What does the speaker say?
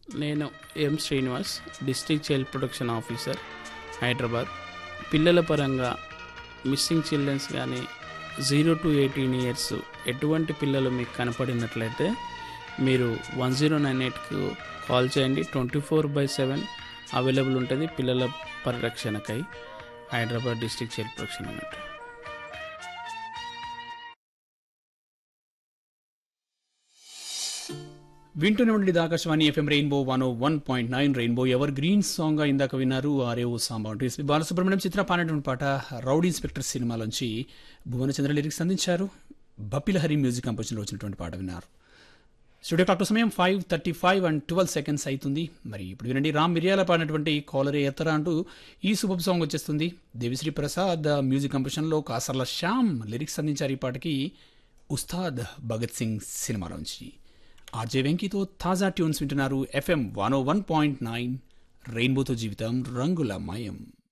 నేను M Srinivas district child protection officer Hyderabad పిల్లల పరంగా మిస్సింగ్ చిల్డ్రన్స్ కానీ జీరో టు ఎయిటీన్ ఇయర్స్ ఎటువంటి పిల్లలు మీకు కనపడినట్లయితే మీరు వన్ జీరో నైన్ ఎయిట్కు కాల్ చేయండి twenty four by seven available ఉంటుంది పిల్లల పరిరక్షణకై హైదరాబాద్ డిస్ట్రిక్ట్ చైల్డ్ ప్రొటెక్షన్ అన్నట్టు వింటూనే ఉండేది Akashvani FM rainbow one one point nine rainbow evergreen song గా ఇందాక విన్నారు ఆర్ఏఓ సాంబా అంటూ ఎస్పి బాలసుబ్రహ్మణ్యం చిత్ర పాడినటువంటి పాట రౌడ్ ఇన్స్పెక్టర్ సినిమాలోంచి భువనచంద్ర లిరిక్స్ అందించారు బప్పిలహరి మ్యూజిక్ కంపోజిషన్ వచ్చినటువంటి పాట విన్నారు స్టూడియో క్లాక్ సమయం five thirty five and twelve seconds అవుతుంది మరి ఇప్పుడు వినండి రామ్ మిరియాల పాడినటువంటి కాలరే ఎత్తర అంటూ ఈ సూపర్ సాంగ్ వచ్చేస్తుంది దేవిశ్రీ ప్రసాద్ మ్యూజిక్ కంపోజిషన్లో కాసర్ల శ్యామ్ లిరిక్స్ అందించారు ఈ పాటకి ఉస్తాద్ భగత్ సింగ్ సినిమాలోంచి ఆర్జే వెంకీతో తాజా ట్యూన్స్ వింటున్నారు FM one O one point nine రెయిన్బోతో జీవితం రంగుల మయం